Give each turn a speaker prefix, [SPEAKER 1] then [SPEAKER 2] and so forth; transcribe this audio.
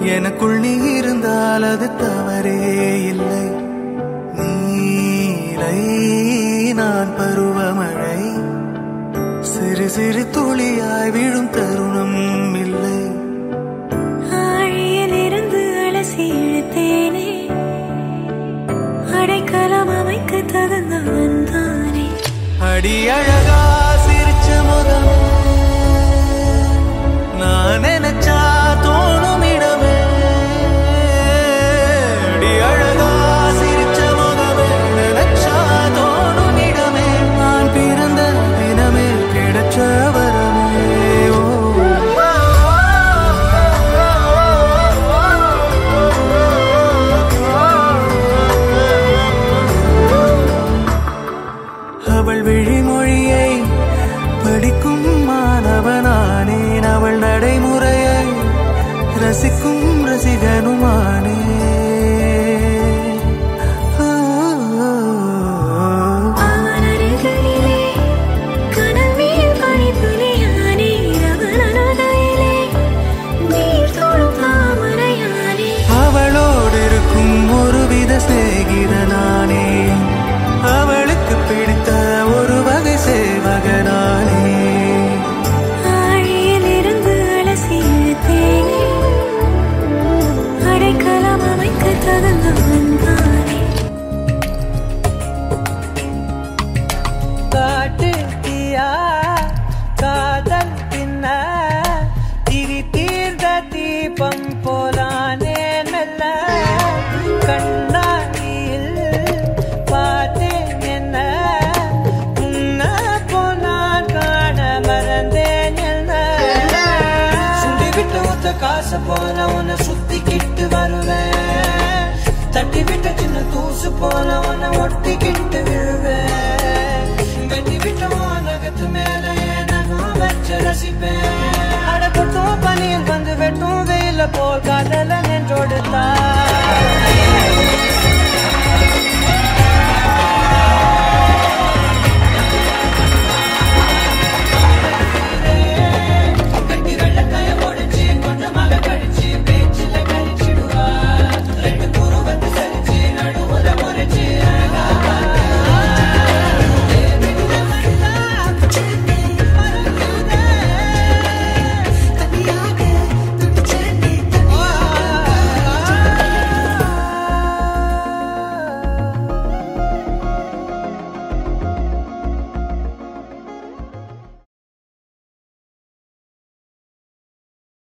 [SPEAKER 1] எனக்குள் நீ இருந்தால் அது தவறே இல்லை நீலை நான் பருவமழை சிறு சிறு துளியாய் விழும் தருணம் இல்லை
[SPEAKER 2] ஆழியில் இருந்து அலசி இழுத்தேனே அடைக்கலம் அமைக்க தகுந்தவன் தானே
[SPEAKER 1] அடி அழகா சிரிச்ச முகம் நான் நினைச்சா தோணும் இடமே அடி அழகா சிரிச்ச முகமே நினைச்சா தோணும் இடமே நான் பிறந்த தினமே கிடைச்ச வரமே ஓ அவள் விழிமொழியை படிக்கும் மாணவனானேன் அவள் நடைமுறையை ரசிக்கும் ரசிகனுமானே
[SPEAKER 2] அவனருகிலே கனல் மேல் பனித்துளியானே அவன் அனாதையிலே நீர் தோடும் தாமரையானே
[SPEAKER 1] அவளோடு இருக்கும் ஒருவித சிநேகிதனானே அவளுக்கு பிடித்த ஒரு வகை சேவகனானே
[SPEAKER 2] ஆழியில் இருந்து அலசி இழுத்தேனே அடைக்கலம் அமைக்க தகுந்தவன் தானே
[SPEAKER 3] காட்டு தீயா காதல் பின்ன திரி தீர்ந்த தீபம் போலானே மெல்ல கண்ணாடியில் பார்த்தேன் என்ன உன்ன போனான் காண மறந்தேன் என்ன சுண்டி விட்டு ஒத்த காசு போல உன்னை சுத்திக்கிட்டு வருவேன் தட்டி விட்ட சின்ன தூசு போல உன்னை ஒட்டிக்கிட்டு விழுவேன் வெட்டி விட்ட நகத்து மேல என் நகம் வச்சு ரசிப்பேன் அடப்பட்டும் பனியில் வந்து வெட்டும் வெயில போல் காதல்